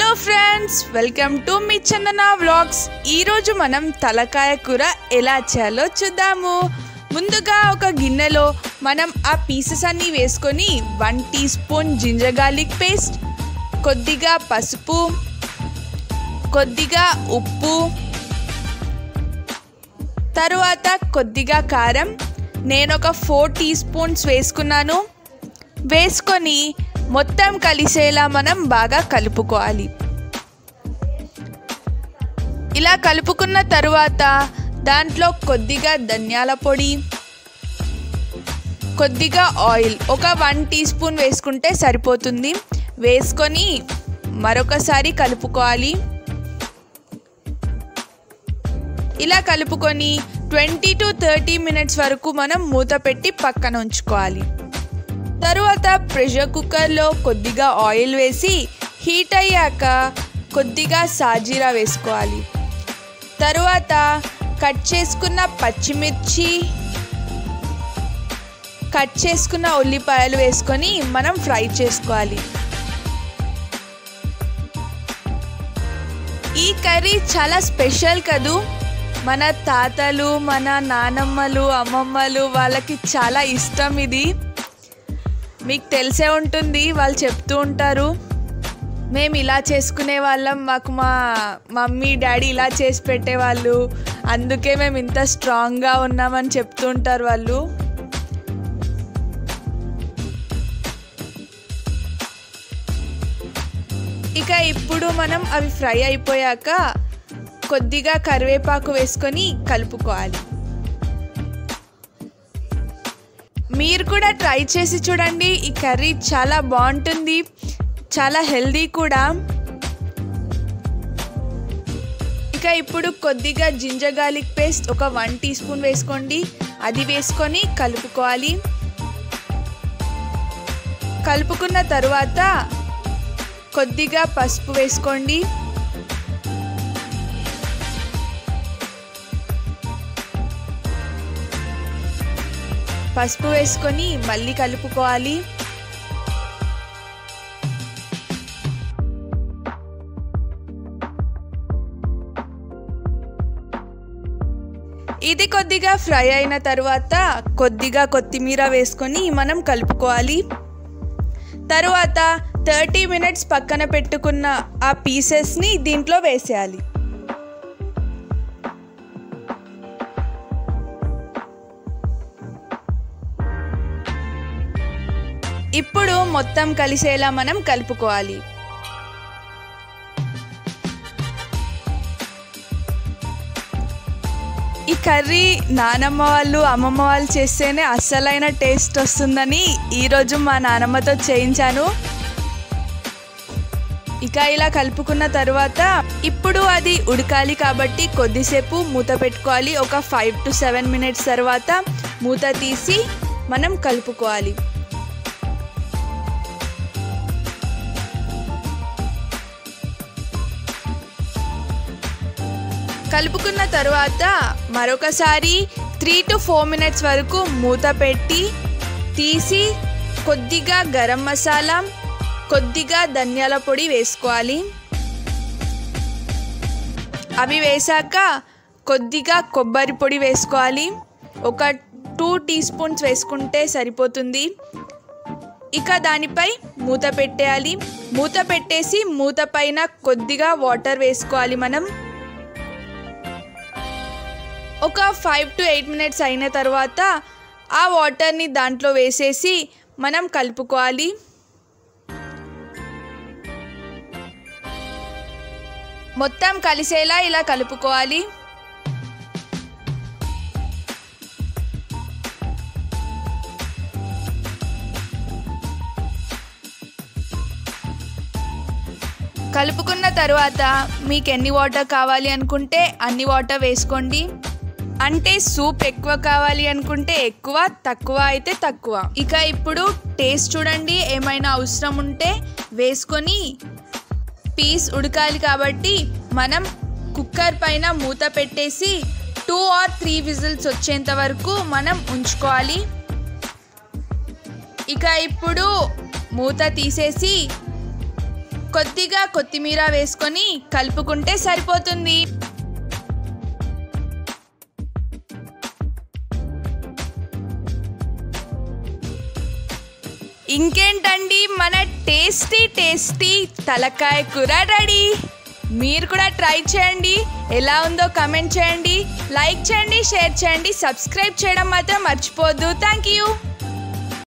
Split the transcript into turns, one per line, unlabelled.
hello friends welcome to మీ Chandana vlogs ఈరోజు మనం తలకాయ కూర ఎలా చేయాలో చూద్దాము ముందుగా ఒక గిన్నెలో మనం ఆ పీసెస్ అన్నీ వేసుకొని one teaspoon ginger garlic paste కొద్దిగా పసుపు కొద్దిగా ఉప్పు తరువాత కొద్దిగా కారం నేను ఒక ఫోర్ టీ స్పూన్స్ వేసుకున్నాను వేసుకొని మొత్తం కలిసేలా మనం బాగా కలుపుకోవాలి ఇలా కలుపుకున్న తరువాత దాంట్లో కొద్దిగా ధనియాల పొడి కొద్దిగా ఆయిల్ ఒక వన్ టీ స్పూన్ వేసుకుంటే సరిపోతుంది వేసుకొని మరొకసారి కలుపుకోవాలి ఇలా కలుపుకొని ట్వంటీ టు థర్టీ మినిట్స్ వరకు మనం మూత పెట్టి పక్కన ఉంచుకోవాలి తరువాత ప్రెషర్ కుక్కర్లో కొద్దిగా ఆయిల్ వేసి హీట్ అయ్యాక కొద్దిగా సాజీరా వేసుకోవాలి తరువాత కట్ చేసుకున్న పచ్చిమిర్చి కట్ చేసుకున్న ఉల్లిపాయలు వేసుకొని మనం ఫ్రై చేసుకోవాలి ఈ కర్రీ చాలా స్పెషల్ కదూ మన తాతలు మన నానమ్మలు అమ్మమ్మలు వాళ్ళకి చాలా ఇష్టం ఇది మీకు తెలిసే ఉంటుంది వాళ్ళు చెప్తూ ఉంటారు మేము ఇలా చేసుకునే వాళ్ళం మాకు మా మమ్మీ డాడీ ఇలా చేసి పెట్టేవాళ్ళు అందుకే మేము ఇంత స్ట్రాంగ్గా ఉన్నామని చెప్తూ ఉంటారు వాళ్ళు ఇక ఇప్పుడు మనం అవి ఫ్రై అయిపోయాక కొద్దిగా కరివేపాకు వేసుకొని కలుపుకోవాలి మీరు కూడా ట్రై చేసి చూడండి ఈ కర్రీ చాలా బాగుంటుంది చాలా హెల్దీ కూడా ఇక ఇప్పుడు కొద్దిగా జింజర్ గార్లిక్ పేస్ట్ ఒక వన్ టీ స్పూన్ వేసుకోండి అది వేసుకొని కలుపుకోవాలి కలుపుకున్న తరువాత కొద్దిగా పసుపు వేసుకోండి పసుపు వేసుకొని మళ్ళీ కలుపుకోవాలి ఇది కొద్దిగా ఫ్రై అయిన తర్వాత కొద్దిగా కొత్తిమీర వేసుకొని మనం కలుపుకోవాలి తరువాత థర్టీ మినిట్స్ పక్కన పెట్టుకున్న ఆ పీసెస్ని దీంట్లో వేసేయాలి ఇప్పుడు మొత్తం కలిసేలా మనం కలుపుకోవాలి ఈ కర్రీ నానమ్మ వాళ్ళు అమ్మమ్మ వాళ్ళు చేస్తేనే అస్సలైన టేస్ట్ వస్తుందని ఈరోజు మా నానమ్మతో చేయించాను ఇక ఇలా కలుపుకున్న తర్వాత ఇప్పుడు అది ఉడకాలి కాబట్టి కొద్దిసేపు మూత పెట్టుకోవాలి ఒక ఫైవ్ టు సెవెన్ మినిట్స్ తర్వాత మూత తీసి మనం కలుపుకోవాలి కలుపుకున్న తరువాత మరొకసారి త్రీ టు ఫోర్ మినిట్స్ వరకు మూత పెట్టి తీసి కొద్దిగా గరం మసాలా కొద్దిగా ధనియాల పొడి వేసుకోవాలి అవి వేసాక కొద్దిగా కొబ్బరి పొడి వేసుకోవాలి ఒక టూ టీ స్పూన్స్ వేసుకుంటే సరిపోతుంది ఇక దానిపై మూత పెట్టేయాలి మూత పెట్టేసి మూత పైన కొద్దిగా వాటర్ వేసుకోవాలి మనం ఒక ఫైవ్ టు ఎయిట్ మినిట్స్ అయిన తర్వాత ఆ వాటర్ని దాంట్లో వేసేసి మనం కలుపుకోవాలి మొత్తం కలిసేలా ఇలా కలుపుకోవాలి కలుపుకున్న తర్వాత మీకు ఎన్ని వాటర్ కావాలి అనుకుంటే అన్ని వాటర్ వేసుకోండి అంటే సూప్ ఎక్కువ కావాలి అనుకుంటే ఎక్కువ తక్కువ అయితే తక్కువ ఇక ఇప్పుడు టేస్ట్ చూడండి ఏమైనా అవసరం ఉంటే వేసుకొని పీస్ ఉడకాలి కాబట్టి మనం కుక్కర్ పైన మూత పెట్టేసి టూ ఆర్ త్రీ విజిల్స్ వచ్చేంత వరకు మనం ఉంచుకోవాలి ఇక ఇప్పుడు మూత తీసేసి కొద్దిగా కొత్తిమీర వేసుకొని కలుపుకుంటే సరిపోతుంది ఇంకేంటండి మన టేస్టీ టేస్టీ తలకాయ కూర రెడీ మీరు కూడా ట్రై చేయండి ఎలా ఉందో కమెంట్ చేయండి లైక్ చేయండి షేర్ చేయండి సబ్స్క్రైబ్ చేయడం మాత్రం మర్చిపోద్దు థ్యాంక్ యూ